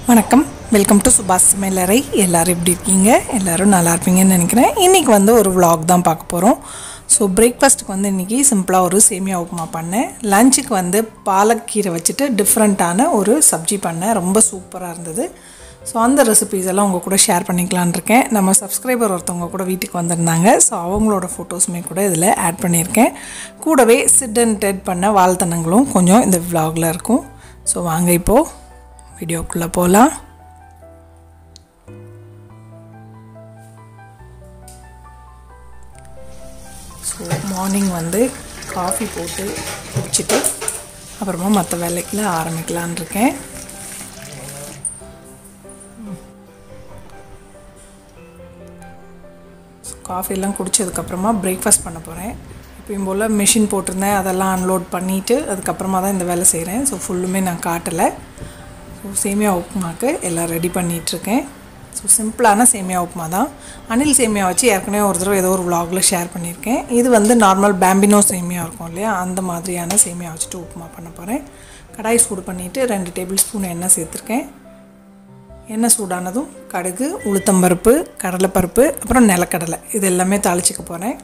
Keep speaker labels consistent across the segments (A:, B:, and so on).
A: வணக்கம் welcome to சுபாஷ் சமையலறை எல்லோரும் எப்படி இருக்கீங்க எல்லோரும் நல்லா இருப்பீங்கன்னு நினைக்கிறேன் இன்றைக்கி வந்து ஒரு vlog தான் பார்க்க போகிறோம் ஸோ பிரேக்ஃபாஸ்ட்டுக்கு வந்து இன்றைக்கி சிம்பிளாக ஒரு சேமியா உப்புமா பண்ணேன் லஞ்சுக்கு வந்து பாலக்கீரை வச்சுட்டு டிஃப்ரெண்ட்டான ஒரு சப்ஜி பண்ணேன் ரொம்ப சூப்பராக இருந்தது ஸோ அந்த ரெசிபீஸ் எல்லாம் உங்கள் கூட ஷேர் பண்ணிக்கலான் இருக்கேன் நம்ம சப்ஸ்கிரைபர் ஒருத்தவங்க கூட வீட்டுக்கு வந்திருந்தாங்க ஸோ அவங்களோட ஃபோட்டோஸுமே கூட இதில் ஆட் பண்ணியிருக்கேன் கூடவே சிட் அண்ட் டெட் பண்ண வாழ்த்தனங்களும் கொஞ்சம் இந்த vlogல இருக்கும் ஸோ வாங்க இப்போது வீடியோக்குள்ளே போகலாம் ஸோ மார்னிங் வந்து காஃபி போட்டு குடிச்சிட்டு அப்புறமா மற்ற வேலைக்குள்ள ஆரம்பிக்கலான் இருக்கேன் காஃபிலாம் குடித்ததுக்கப்புறமா பிரேக்ஃபாஸ்ட் பண்ண போகிறேன் எப்பயும் போல் மிஷின் போட்டிருந்தேன் அதெல்லாம் அன்லோட் பண்ணிவிட்டு அதுக்கப்புறமா தான் இந்த வேலை செய்கிறேன் ஸோ ஃபுல்லுமே நான் காட்டலை ஸோ சேமியா உப்புமாக்கு எல்லாம் ரெடி பண்ணிகிட்ருக்கேன் ஸோ சிம்பிளான சேமியா உப்புமா தான் அனில் சேமியா வச்சு ஏற்கனவே ஒரு தடவை ஏதோ ஒரு vlogல ஷேர் பண்ணியிருக்கேன் இது வந்து நார்மல் பேம்பினோ சேமியா இருக்கும் இல்லையா அந்த மாதிரியான சேமியா வச்சுட்டு உப்புமா பண்ண போகிறேன் கடாய் சூடு பண்ணிவிட்டு ரெண்டு டேபிள் ஸ்பூன் எண்ணெய் சேர்த்துருக்கேன் எண்ணெய் சூடானதும் கடுகு உளுத்தம்பருப்பு கடலைப்பருப்பு அப்புறம் நிலக்கடலை இது எல்லாமே தாளிச்சிக்க போகிறேன்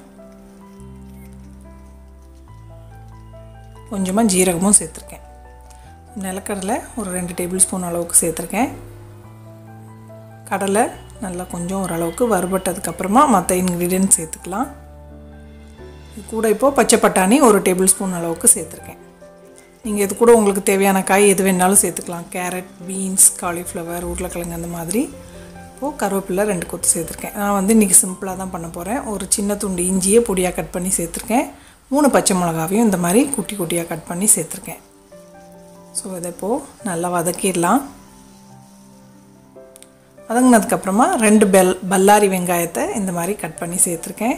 A: கொஞ்சமாக ஜீரகமும் சேர்த்துருக்கேன் நிலக்கடலை ஒரு ரெண்டு டேபிள் ஸ்பூன் அளவுக்கு சேர்த்துருக்கேன் கடலை நல்லா கொஞ்சம் ஓரளவுக்கு வறுபட்டதுக்கப்புறமா மற்ற இன்க்ரீடியன்ட் சேர்த்துக்கலாம் இது கூட இப்போது பச்சை பட்டாணி ஒரு டேபிள் ஸ்பூன் அளவுக்கு சேர்த்துருக்கேன் நீங்கள் இது கூட உங்களுக்கு தேவையான காய் எது வேணாலும் சேர்த்துக்கலாம் கேரட் பீன்ஸ் காலிஃப்ளவர் உருளைக்கிழங்கு அந்த மாதிரி இப்போது கருவேப்பிலை ரெண்டு கொத்து சேர்த்துருக்கேன் நான் வந்து இன்றைக்கி சிம்பிளாக தான் பண்ண போகிறேன் ஒரு சின்ன துண்டு இஞ்சியை பொடியாக கட் பண்ணி சேர்த்துருக்கேன் மூணு பச்சை மிளகாவையும் இந்த மாதிரி குட்டி குட்டியாக கட் பண்ணி சேர்த்துருக்கேன் ஸோ இதை இப்போது நல்லா வதக்கிடலாம் வதங்கினதுக்கப்புறமா ரெண்டு பெல் பல்லாரி வெங்காயத்தை இந்த மாதிரி கட் பண்ணி சேர்த்துருக்கேன்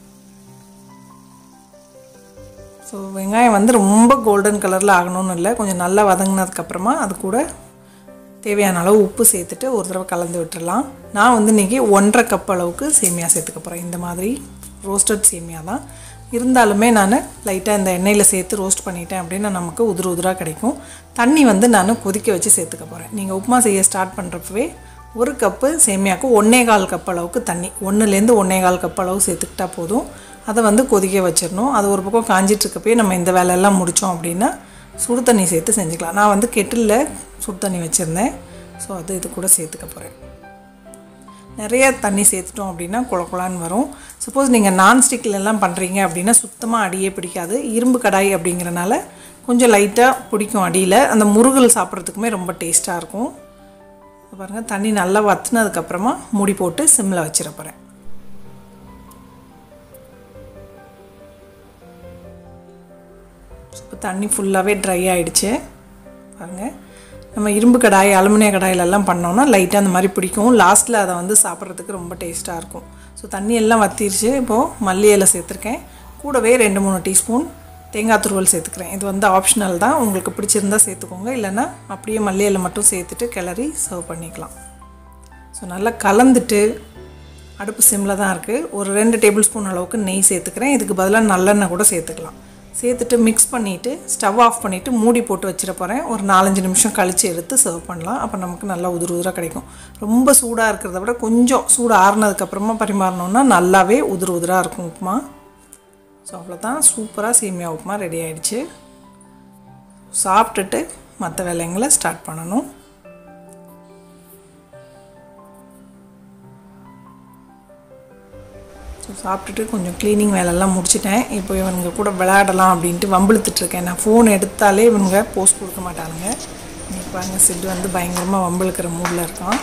A: ஸோ வெங்காயம் வந்து ரொம்ப கோல்டன் கலரில் ஆகணும்னு இல்லை கொஞ்சம் நல்லா வதங்கினதுக்கப்புறமா அது கூட தேவையான அளவு உப்பு சேர்த்துட்டு ஒரு தடவை கலந்து விட்டுறலாம் நான் வந்து இன்றைக்கி ஒன்றரை கப் அளவுக்கு சேமியா சேர்த்துக்க போகிறேன் இந்த மாதிரி ரோஸ்டட் சேமியா தான் இருந்தாலுமே நான் லைட்டாக இந்த எண்ணெயில் சேர்த்து ரோஸ்ட் பண்ணிட்டேன் அப்படின்னா நமக்கு உதிர உதிராக கிடைக்கும் தண்ணி வந்து நான் கொதிக்க வச்சு சேர்த்துக்க போகிறேன் நீங்கள் உப்புமா செய்ய ஸ்டார்ட் பண்ணுறப்பவே ஒரு கப்பு சேமியாவுக்கு ஒன்றே கால் கப் அளவுக்கு தண்ணி ஒன்றுலேருந்து ஒன்றே கால் கப் அளவு சேர்த்துக்கிட்டா போதும் அதை வந்து கொதிக்க வச்சிடணும் அது ஒரு பக்கம் காஞ்சிட்ருக்கப்பயே நம்ம இந்த வேலையெல்லாம் முடித்தோம் அப்படின்னா சுடு தண்ணி சேர்த்து செஞ்சுக்கலாம் நான் வந்து கெட்டிலில் சுடு தண்ணி வச்சுருந்தேன் ஸோ அது இது கூட சேர்த்துக்க போகிறேன் நிறைய தண்ணி சேர்த்துட்டோம் அப்படின்னா குள குளான்னு வரும் சப்போஸ் நீங்கள் நான்ஸ்டிக்லலாம் பண்ணுறீங்க அப்படின்னா சுத்தமாக அடியே பிடிக்காது இரும்பு கடாய் அப்படிங்கிறனால கொஞ்சம் லைட்டாக பிடிக்கும் அடியில் அந்த முருகல் சாப்பிட்றதுக்குமே ரொம்ப டேஸ்ட்டாக இருக்கும் பாருங்கள் தண்ணி நல்லா வத்துனதுக்கப்புறமா மூடி போட்டு சிம்மில் வச்சிட போகிறேன் இப்போ தண்ணி ஃபுல்லாகவே ட்ரை ஆகிடுச்சு பாருங்கள் நம்ம இரும்பு கடாய் அலுமினிய கடாயிலெல்லாம் பண்ணோன்னா லைட்டாக அந்த மாதிரி பிடிக்கும் லாஸ்ட்டில் அதை வந்து சாப்பிட்றதுக்கு ரொம்ப டேஸ்ட்டாக இருக்கும் ஸோ தண்ணி எல்லாம் வத்திருச்சு இப்போது மல்லி இலை சேர்த்துருக்கேன் கூடவே ரெண்டு மூணு டீஸ்பூன் தேங்காய் துருவல் சேர்த்துக்கிறேன் இது வந்து ஆப்ஷனல் தான் உங்களுக்கு பிடிச்சிருந்தா சேர்த்துக்கோங்க இல்லைன்னா அப்படியே மல்லி இலை மட்டும் சேர்த்துட்டு கிளறி சர்வ் பண்ணிக்கலாம் ஸோ நல்லா கலந்துட்டு அடுப்பு சிம்மில் தான் இருக்குது ஒரு ரெண்டு டேபிள் ஸ்பூன் அளவுக்கு நெய் சேர்த்துக்கிறேன் இதுக்கு பதிலாக நல்லெண்ணெய் கூட சேர்த்துக்கலாம் சேர்த்துட்டு மிக்ஸ் பண்ணிவிட்டு ஸ்டவ் ஆஃப் பண்ணிவிட்டு மூடி போட்டு வச்சிட போகிறேன் ஒரு நாலஞ்சு நிமிஷம் கழித்து எடுத்து சர்வ் பண்ணலாம் அப்போ நமக்கு நல்லா உதிர உதிராக கிடைக்கும் ரொம்ப சூடாக இருக்கிறத விட கொஞ்சம் சூடு ஆறுனதுக்கப்புறமா பரிமாறினோன்னா நல்லாவே உதிர உதிராக இருக்கும் உப்புமா ஸோ அவ்வளோதான் சூப்பராக சேமியா உப்புமா ரெடி ஆகிடுச்சு சாப்பிட்டுட்டு மற்ற வேலைங்களை ஸ்டார்ட் பண்ணணும் ஸோ சாப்பிட்டுட்டு கொஞ்சம் க்ளீனிங் வேலையெல்லாம் முடிச்சிட்டேன் இப்போ இவனுங்க கூட விளையாடலாம் அப்படின்ட்டு வம்பிழுத்துட்ருக்கேன் நான் ஃபோன் எடுத்தாலே இவனுங்க போஸ்ட் கொடுக்க மாட்டானுங்க இன்னைக்கு பாருங்க சிட்டு வந்து பயங்கரமாக வம்பிழுக்கிற மூடில் இருக்கான்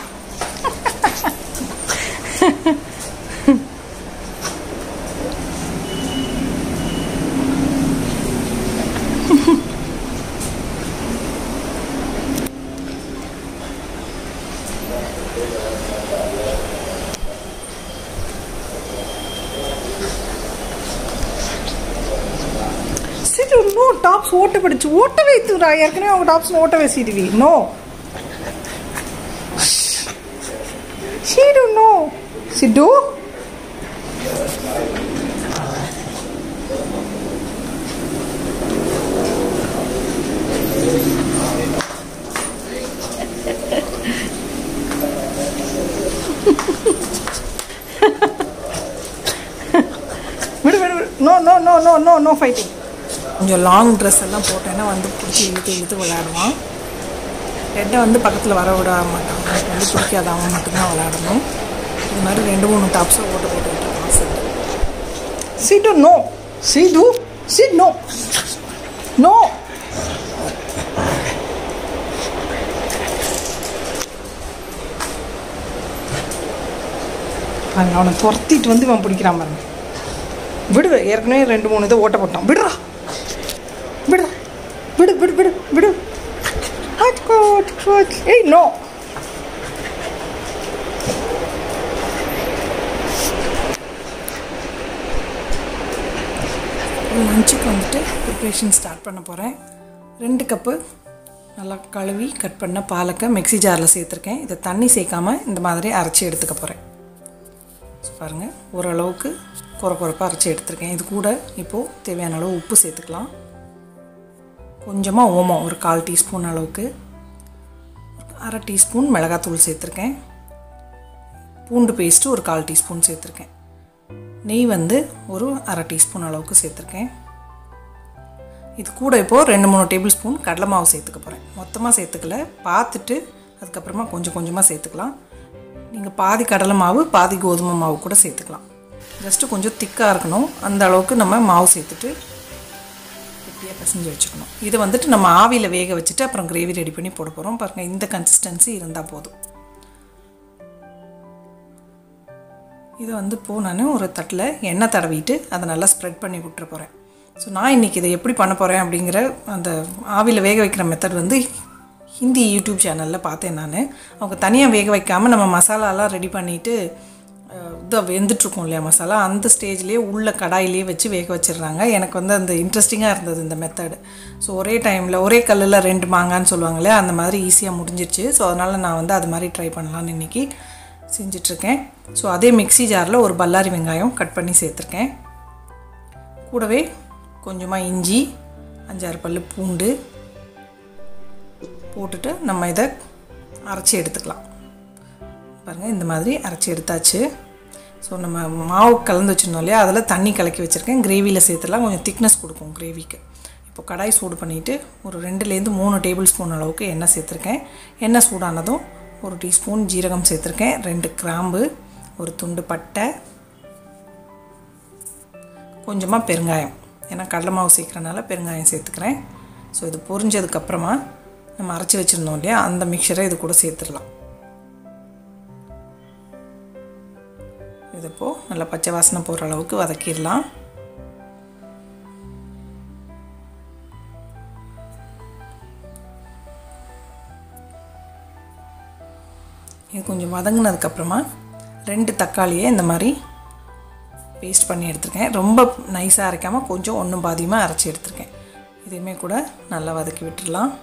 A: சிட்டு நோ டாப்ஸ் ஓட்ட படிச்சு ஓட்ட வைத்துறா ஏற்கனவே அவங்க டாப்ஸ் ஓட்ட வச்சிடுவி நோ சிடு நோ சிட்டு
B: நோ நோ நோ ஃபைட்டிங்
A: கொஞ்சம் லாங் ட்ரெஸ் எல்லாம் போட்டேன்னா வந்து பிடிச்சி இழுத்து இழுத்து விளையாடுவான் ரெட்டை வந்து பக்கத்தில் வர விட மாட்டான் எனக்கு வந்து பிடிக்காத அவன் மட்டும்தான் விளையாடணும் இது மாதிரி ரெண்டு மூணு டாப்ஸை ஓட்ட போட்டு விட்டுருக்கான் set
B: Sidu, no. Sidu, Sid, no. No. பாருங்க அவனை துரத்திட்டு வந்து இவன் பிடிக்கிறான் பாருங்க விடு ஏற்கனவே ரெண்டு மூணு இதை ஓட்ட போட்டான் விடுறா விடு விடு விடு விடு விடு அட்கோ, அட்கோ, அட்கோ. ஏய் நோ
A: லஞ்சுக்கு வந்துட்டு ப்ரிப்ரேஷன் ஸ்டார்ட் பண்ண போகிறேன் ரெண்டு கப்பு நல்லா கழுவி கட் பண்ண பாலக்கை மிக்ஸி ஜாரில் சேர்த்துருக்கேன் இதை தண்ணி சேர்க்காம இந்த மாதிரி அரைச்சி எடுத்துக்க போகிறேன் பாருங்கள் ஓரளவுக்கு குறை குறைப்பாக அரைச்சி எடுத்திருக்கேன் இது கூட இப்போது தேவையான அளவு உப்பு சேர்த்துக்கலாம் கொஞ்சமாக ஓமம் ஒரு கால் டீஸ்பூன் அளவுக்கு அரை டீஸ்பூன் மிளகாத்தூள் சேர்த்துருக்கேன் பூண்டு பேஸ்ட்டு ஒரு கால் டீஸ்பூன் சேர்த்துருக்கேன் நெய் வந்து ஒரு அரை டீஸ்பூன் அளவுக்கு சேர்த்துருக்கேன் இது கூட இப்போது ரெண்டு மூணு டேபிள் ஸ்பூன் கடலை மாவு சேர்த்துக்க போகிறேன் மொத்தமாக சேர்த்துக்கல பார்த்துட்டு அதுக்கப்புறமா கொஞ்சம் கொஞ்சமாக சேர்த்துக்கலாம் நீங்கள் பாதி கடலை மாவு பாதி கோதுமை மாவு கூட சேர்த்துக்கலாம் ஜஸ்ட்டு கொஞ்சம் திக்காக இருக்கணும் அந்த அளவுக்கு நம்ம மாவு சேர்த்துட்டு கெட்டியாக பிசைஞ்சு வச்சுக்கணும் இதை வந்துட்டு நம்ம ஆவியில் வேக வச்சுட்டு அப்புறம் கிரேவி ரெடி பண்ணி போட போகிறோம் பாருங்கள் இந்த கன்சிஸ்டன்சி இருந்தால் போதும் இதை வந்து இப்போது நான் ஒரு தட்டில் எண்ணெய் தடவிட்டு அதை நல்லா ஸ்ப்ரெட் பண்ணி விட்டுற போகிறேன் ஸோ நான் இன்றைக்கி இதை எப்படி பண்ண போகிறேன் அப்படிங்கிற அந்த ஆவியில் வேக வைக்கிற மெத்தட் வந்து ஹிந்தி யூடியூப் சேனலில் பார்த்தேன் நான் அவங்க தனியாக வேக வைக்காமல் நம்ம மசாலாலாம் ரெடி பண்ணிவிட்டு இதை வெந்துட்டுருக்கோம் இல்லையா மசாலா அந்த ஸ்டேஜ்லேயே உள்ள கடாயிலேயே வச்சு வேக வச்சிடுறாங்க எனக்கு வந்து அந்த இன்ட்ரெஸ்டிங்காக இருந்தது இந்த மெத்தடு ஸோ ஒரே டைமில் ஒரே கல்லில் ரெண்டு மாங்கான்னு சொல்லுவாங்களே அந்த மாதிரி ஈஸியாக முடிஞ்சிருச்சு ஸோ அதனால் நான் வந்து அது மாதிரி ட்ரை பண்ணலான்னு இன்றைக்கி செஞ்சிட்ருக்கேன் ஸோ அதே மிக்ஸி ஜாரில் ஒரு பல்லாரி வெங்காயம் கட் பண்ணி சேர்த்துருக்கேன் கூடவே கொஞ்சமாக இஞ்சி அஞ்சாறு பல் பூண்டு போட்டுட்டு நம்ம இதை அரைச்சி எடுத்துக்கலாம் பாருங்கள் இந்த மாதிரி அரைச்சி எடுத்தாச்சு ஸோ நம்ம மாவு கலந்து வச்சுருந்தோம் இல்லையா அதில் தண்ணி கலக்கி வச்சுருக்கேன் கிரேவியில் சேர்த்துலாம் கொஞ்சம் திக்னஸ் கொடுக்கும் கிரேவிக்கு இப்போ கடாய் சூடு பண்ணிவிட்டு ஒரு ரெண்டுலேருந்து மூணு டேபிள் ஸ்பூன் அளவுக்கு எண்ணெய் சேர்த்துருக்கேன் எண்ணெய் சூடானதும் ஒரு டீஸ்பூன் ஜீரகம் சேர்த்துருக்கேன் ரெண்டு கிராம்பு ஒரு துண்டு பட்டை கொஞ்சமாக பெருங்காயம் ஏன்னா கடலை மாவு சேர்க்குறனால பெருங்காயம் சேர்த்துக்கிறேன் ஸோ இது பொரிஞ்சதுக்கப்புறமா நம்ம அரைச்சி வச்சுருந்தோம் இல்லையா அந்த மிக்சரை இது கூட சேர்த்துடலாம் இது இப்போது நல்லா பச்சை வாசனை போகிற அளவுக்கு வதக்கிடலாம் இது கொஞ்சம் வதங்கினதுக்கப்புறமா ரெண்டு தக்காளியை இந்த மாதிரி பேஸ்ட் பண்ணி எடுத்திருக்கேன் ரொம்ப நைஸாக அரைக்காமல் கொஞ்சம் ஒன்றும் பாதியமாக அரைச்சி எடுத்திருக்கேன் இதையுமே கூட நல்லா வதக்கி விட்டுடலாம்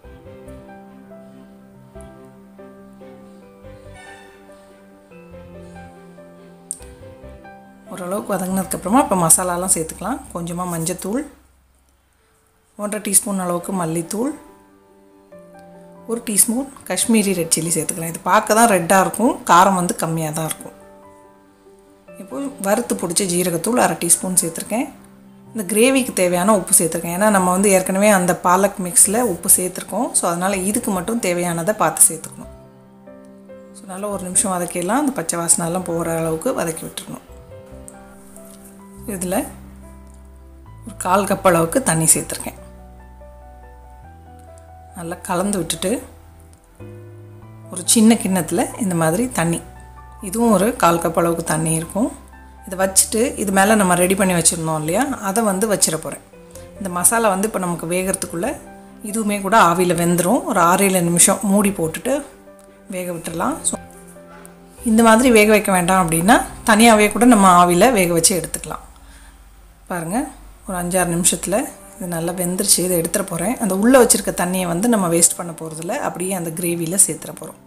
A: ஓரளவுக்கு வதங்கினதுக்கப்புறமா இப்போ மசாலாலாம் சேர்த்துக்கலாம் கொஞ்சமாக மஞ்சத்தூள் ஒன்றரை டீஸ்பூன் அளவுக்கு மல்லித்தூள் ஒரு டீஸ்பூன் காஷ்மீரி ரெட் சில்லி சேர்த்துக்கலாம் இது பார்க்க தான் ரெட்டாக இருக்கும் காரம் வந்து கம்மியாக தான் இருக்கும் இப்போது வறுத்து பிடிச்ச ஜீரகத்தூள் அரை டீஸ்பூன் சேர்த்துருக்கேன் இந்த கிரேவிக்கு தேவையான உப்பு சேர்த்துருக்கேன் ஏன்னா நம்ம வந்து ஏற்கனவே அந்த பாலக் மிக்ஸில் உப்பு சேர்த்துருக்கோம் ஸோ அதனால் இதுக்கு மட்டும் தேவையானதை பார்த்து சேர்த்துக்கணும் ஸோ நல்லா ஒரு நிமிஷம் வதக்கிடலாம் அந்த பச்சை வாசனைலாம் போகிற அளவுக்கு வதக்கி விட்டுருணும் இதில் ஒரு கால் கப் அளவுக்கு தண்ணி சேர்த்துருக்கேன் நல்லா கலந்து விட்டுட்டு ஒரு சின்ன கிண்ணத்தில் இந்த மாதிரி தண்ணி இதுவும் ஒரு கால் கப் அளவுக்கு தண்ணி இருக்கும் இதை வச்சுட்டு இது மேலே நம்ம ரெடி பண்ணி வச்சுருந்தோம் இல்லையா அதை வந்து வச்சிட போகிறேன் இந்த மசாலா வந்து இப்போ நமக்கு வேகிறதுக்குள்ளே இதுவுமே கூட ஆவியில் வெந்துடும் ஒரு ஆறு ஏழு நிமிஷம் மூடி போட்டுட்டு வேக விட்டுடலாம் ஸோ இந்த மாதிரி வேக வைக்க வேண்டாம் அப்படின்னா தனியாகவே கூட நம்ம ஆவியில் வேக வச்சு எடுத்துக்கலாம் பாருங்கள் ஒரு அஞ்சாறு நிமிஷத்தில் இது நல்லா வெந்துருச்சு இதை எடுத்துட போகிறேன் அந்த உள்ளே வச்சுருக்க தண்ணியை வந்து நம்ம வேஸ்ட் பண்ண போகிறதில்ல அப்படியே அந்த கிரேவியில் சேர்த்துட போகிறோம்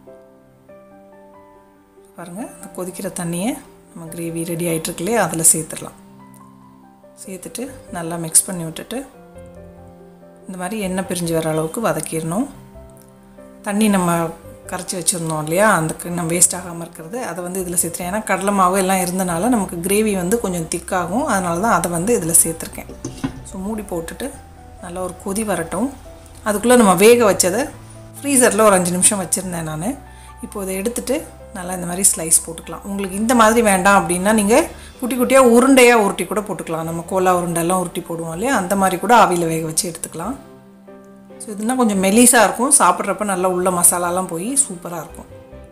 A: பாருங்கள் அந்த கொதிக்கிற தண்ணியை நம்ம கிரேவி ரெடி ஆகிட்டுருக்கு இல்லையா அதில் சேர்த்துடலாம் சேர்த்துட்டு நல்லா மிக்ஸ் பண்ணி விட்டுட்டு இந்த மாதிரி எண்ணெய் பிரிஞ்சு வர அளவுக்கு வதக்கிடணும் தண்ணி நம்ம கரைச்சி வச்சுருந்தோம் இல்லையா அந்த நம்ம வேஸ்ட் ஆகாமல் இருக்கிறது அதை வந்து இதில் சேர்த்துறேன் ஏன்னா கடலை மாவு எல்லாம் இருந்தனால நமக்கு கிரேவி வந்து கொஞ்சம் திக்காகும் அதனால தான் அதை வந்து இதில் சேர்த்துருக்கேன் ஸோ மூடி போட்டுட்டு நல்லா ஒரு கொதி வரட்டும் அதுக்குள்ளே நம்ம வேக வச்சதை ஃப்ரீசரில் ஒரு அஞ்சு நிமிஷம் வச்சுருந்தேன் நான் இப்போ இதை எடுத்துட்டு நல்லா இந்த மாதிரி ஸ்லைஸ் போட்டுக்கலாம் உங்களுக்கு இந்த மாதிரி வேண்டாம் அப்படின்னா நீங்கள் குட்டி குட்டியாக உருண்டையாக உருட்டி கூட போட்டுக்கலாம் நம்ம கோலா உருண்டெல்லாம் உருட்டி போடுவோம் இல்லையா அந்த மாதிரி கூட ஆவியில் வேக வச்சு எடுத்துக்கலாம் ஸோ இதுனா கொஞ்சம் மெலிசாக இருக்கும் சாப்பிட்றப்ப நல்லா உள்ள மசாலாலாம் போய் சூப்பராக இருக்கும்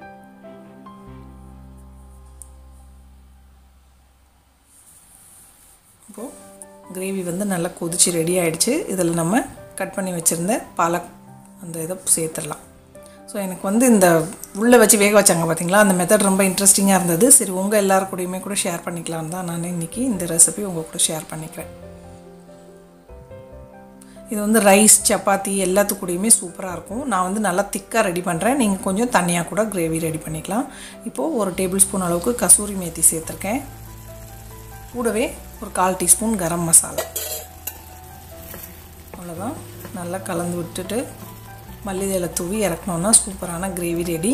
A: இப்போது கிரேவி வந்து நல்லா கொதிச்சு ரெடி ஆகிடுச்சு இதில் நம்ம கட் பண்ணி வச்சுருந்த பாலக் அந்த இதை சேர்த்துடலாம் ஸோ எனக்கு வந்து இந்த உள்ளே வச்சு வேக வச்சாங்க பார்த்தீங்களா அந்த மெத்தட் ரொம்ப இன்ட்ரெஸ்டிங்காக இருந்தது சரி உங்கள் எல்லாரு கூடயுமே கூட ஷேர் பண்ணிக்கலாம் தான் நான் இன்றைக்கி இந்த ரெசிபி உங்கள் கூட ஷேர் பண்ணிக்கிறேன் இது வந்து ரைஸ் சப்பாத்தி எல்லாத்துக்கூடையுமே சூப்பராக இருக்கும் நான் வந்து நல்லா திக்காக ரெடி பண்ணுறேன் நீங்கள் கொஞ்சம் தனியாக கூட கிரேவி ரெடி பண்ணிக்கலாம் இப்போது ஒரு டேபிள் ஸ்பூன் அளவுக்கு கசூரி மேத்தி சேர்த்துருக்கேன் கூடவே ஒரு கால் டீஸ்பூன் கரம் மசாலா அவ்வளோதான் நல்லா கலந்து விட்டுட்டு மல்லிதலை தூவி இறக்கணுன்னா சூப்பரான கிரேவி ரெடி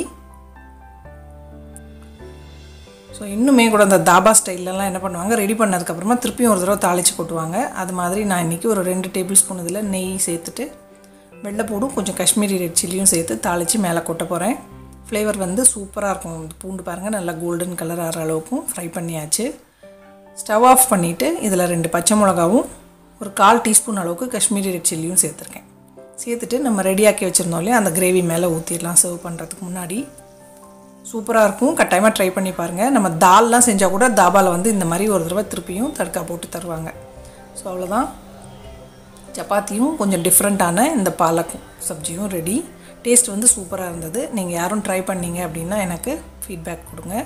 A: ஸோ இன்னுமே கூட அந்த தாபா ஸ்டைல்லலாம் என்ன பண்ணுவாங்க ரெடி பண்ணதுக்கப்புறமா திருப்பியும் ஒரு தடவை தாளித்து கொட்டுவாங்க அது மாதிரி நான் இன்றைக்கி ஒரு ரெண்டு டேபிள் ஸ்பூன் இதில் நெய் சேர்த்துட்டு வெள்ளைப்பூடும் கொஞ்சம் காஷ்மீரி ரெட் சில்லியும் சேர்த்து தாளித்து மேலே கொட்ட போகிறேன் ஃப்ளேவர் வந்து சூப்பராக இருக்கும் இந்த பூண்டு பாருங்கள் நல்லா கோல்டன் கலர் ஆகிற அளவுக்கும் ஃப்ரை பண்ணியாச்சு ஸ்டவ் ஆஃப் பண்ணிவிட்டு இதில் ரெண்டு பச்சை மிளகாவும் ஒரு கால் டீஸ்பூன் அளவுக்கு காஷ்மீரி ரெட் சில்லியும் சேர்த்துருக்கேன் சேர்த்துட்டு நம்ம ரெடியாக்கி வச்சுருந்தோம் இல்லையா அந்த கிரேவி மேலே ஊற்றிடலாம் சர்வ் பண்ணுறதுக்கு முன்னாடி சூப்பராக இருக்கும் கட்டாயமாக ட்ரை பண்ணி பாருங்கள் நம்ம தால்லாம் செஞ்சால் கூட தாபாவில் வந்து இந்த மாதிரி ஒரு தடவை திருப்பியும் தடுக்கா போட்டு தருவாங்க ஸோ அவ்வளோதான் சப்பாத்தியும் கொஞ்சம் டிஃப்ரெண்ட்டான இந்த பாலக் சப்ஜியும் ரெடி டேஸ்ட் வந்து சூப்பராக இருந்தது நீங்கள் யாரும் ட்ரை பண்ணீங்க அப்படின்னா எனக்கு ஃபீட்பேக் கொடுங்க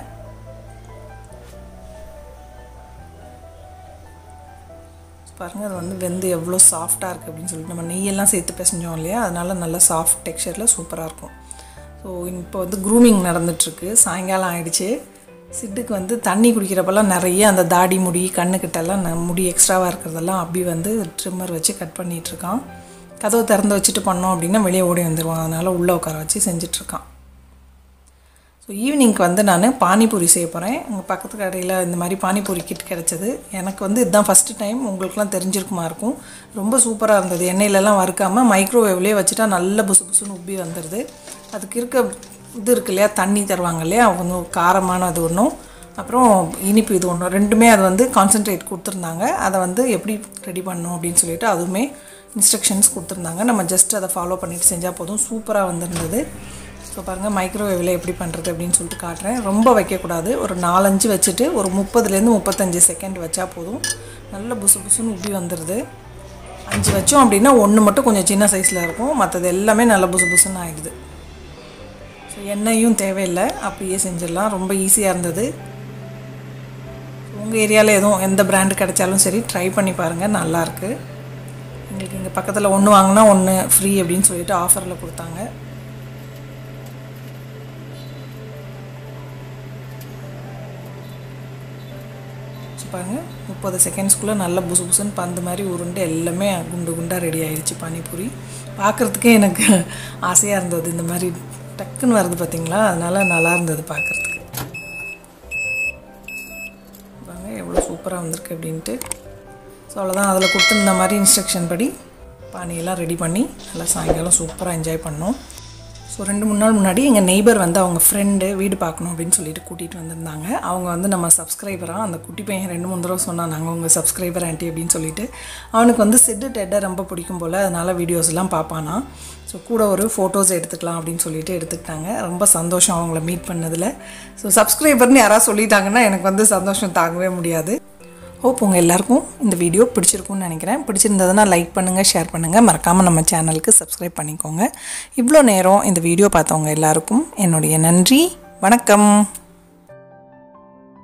A: பாருங்கள் அது வந்து வெந்து எவ்வளோ சாஃப்டாக இருக்குது அப்படின்னு சொல்லிட்டு நம்ம நெய்யெல்லாம் சேர்த்து பிசைஞ்சோம் இல்லையா அதனால நல்லா சாஃப்ட் டெக்ஸ்சரில் சூப்பராக இருக்கும் ஸோ இப்போ வந்து க்ரூமிங் நடந்துட்டுருக்கு சாயங்காலம் ஆயிடுச்சு சிட்டுக்கு வந்து தண்ணி குடிக்கிறப்பெல்லாம் நிறைய அந்த தாடி முடி கண்ணுக்கிட்டெல்லாம் ந- முடி எக்ஸ்ட்ராவாக இருக்கிறதெல்லாம் அப்படி வந்து ட்ரிம்மர் வச்சு கட் பண்ணிகிட்ருக்கான் கதவு திறந்து வச்சுட்டு பண்ணோம் அப்படின்னா வெளியே ஓடி வந்துடுவான் அதனால் உள்ளே உட்கார வச்சு செஞ்சிட்ருக்கான் ஸோ ஈவினிங்க்கு வந்து நான் பானிபூரி செய்ய போகிறேன் எங்கள் பக்கத்து கடையில் இந்த மாதிரி பானிபூரி கிட் கிடச்சிது எனக்கு வந்து இதுதான் ஃபஸ்ட்டு டைம் உங்களுக்குலாம் தெரிஞ்சிருக்குமா இருக்கும் ரொம்ப சூப்பராக இருந்தது எண்ணெயிலலாம் வறுக்காமல் மைக்ரோவேவ்லேயே வச்சுட்டா நல்ல புசு புசுன்னு உப்பி வந்துடுது அதுக்கு இருக்க இது இருக்கு இல்லையா தண்ணி தருவாங்க இல்லையா கொஞ்சம் காரமான அது ஒன்றும் அப்புறம் இனிப்பு இது ஒன்றும் ரெண்டுமே அது வந்து கான்சென்ட்ரேட் கொடுத்துருந்தாங்க அதை வந்து எப்படி ரெடி பண்ணணும் அப்படின்னு சொல்லிட்டு அதுவுமே இன்ஸ்ட்ரக்ஷன்ஸ் கொடுத்துருந்தாங்க நம்ம ஜஸ்ட் அதை ஃபாலோ பண்ணிட்டு செஞ்சால் போதும் சூப்பராக வந்திருந்தது ஸோ பாருங்கள் மைக்ரோவேவில் எப்படி பண்ணுறது அப்படின்னு சொல்லிட்டு காட்டுறேன் ரொம்ப வைக்கக்கூடாது ஒரு நாலஞ்சு வச்சுட்டு ஒரு முப்பதுலேருந்து முப்பத்தஞ்சு செகண்ட் வச்சா போதும் நல்ல புசு புசுன்னு உப்பி வந்துடுது அஞ்சு வச்சோம் அப்படின்னா ஒன்று மட்டும் கொஞ்சம் சின்ன சைஸில் இருக்கும் மற்றது எல்லாமே நல்ல புசு புசுன்னு ஆகிடுது ஸோ எண்ணெயும் தேவையில்லை அப்படியே செஞ்சிடலாம் ரொம்ப ஈஸியாக இருந்தது உங்கள் ஏரியாவில் எதுவும் எந்த பிராண்டு கிடைச்சாலும் சரி ட்ரை பண்ணி பாருங்கள் நல்லாயிருக்கு எங்களுக்கு இங்கே பக்கத்தில் ஒன்று வாங்கினா ஒன்று ஃப்ரீ அப்படின்னு சொல்லிட்டு ஆஃபரில் கொடுத்தாங்க ஸோ பாருங்கள் முப்பது செகண்ட்ஸ்க்குள்ளே நல்ல புசு புசுன்னு பந்து மாதிரி உருண்டு எல்லாமே குண்டு குண்டாக ரெடி ஆயிடுச்சு பானிபூரி பார்க்குறதுக்கே எனக்கு ஆசையாக இருந்தது இந்த மாதிரி டக்குன்னு வருது பார்த்தீங்களா அதனால நல்லா இருந்தது பார்க்குறதுக்கு பாருங்க எவ்வளோ சூப்பராக வந்திருக்கு அப்படின்ட்டு ஸோ அவ்வளோதான் அதில் கொடுத்துருந்த மாதிரி இன்ஸ்ட்ரக்ஷன் படி பானியெல்லாம் ரெடி பண்ணி நல்லா சாயங்காலம் சூப்பராக என்ஜாய் பண்ணோம் ஸோ ரெண்டு மூணு நாள் முன்னாடி எங்கள் நெய்பர் வந்து அவங்க ஃப்ரெண்டு வீடு பார்க்கணும் அப்படின்னு சொல்லிட்டு கூட்டிகிட்டு வந்திருந்தாங்க அவங்க வந்து நம்ம சப்ஸ்கிரைபராக அந்த குட்டி பையன் ரெண்டு மூணு தடவை சொன்னான் நாங்கள் உங்கள் சப்ஸ்கிரைபர் ஆண்டி அப்படின்னு சொல்லிட்டு அவனுக்கு வந்து செட்டு டெட்டை ரொம்ப பிடிக்கும் போல் அதனால் வீடியோஸ் எல்லாம் பார்ப்பானா ஸோ கூட ஒரு ஃபோட்டோஸ் எடுத்துக்கலாம் அப்படின்னு சொல்லிட்டு எடுத்துக்கிட்டாங்க ரொம்ப சந்தோஷம் அவங்கள மீட் பண்ணதில் ஸோ சப்ஸ்கிரைபர்னு யாராவது சொல்லிட்டாங்கன்னா எனக்கு வந்து சந்தோஷம் தாங்கவே முடியாது ஹோப் உங்கள் எல்லாருக்கும் இந்த வீடியோ பிடிச்சிருக்கும்னு நினைக்கிறேன் பிடிச்சிருந்ததுன்னா லைக் பண்ணுங்கள் ஷேர் பண்ணுங்கள் மறக்காமல் நம்ம சேனலுக்கு சப்ஸ்கிரைப் பண்ணிக்கோங்க இவ்வளோ நேரம் இந்த வீடியோ பார்த்தவங்க எல்லாருக்கும் என்னுடைய நன்றி வணக்கம்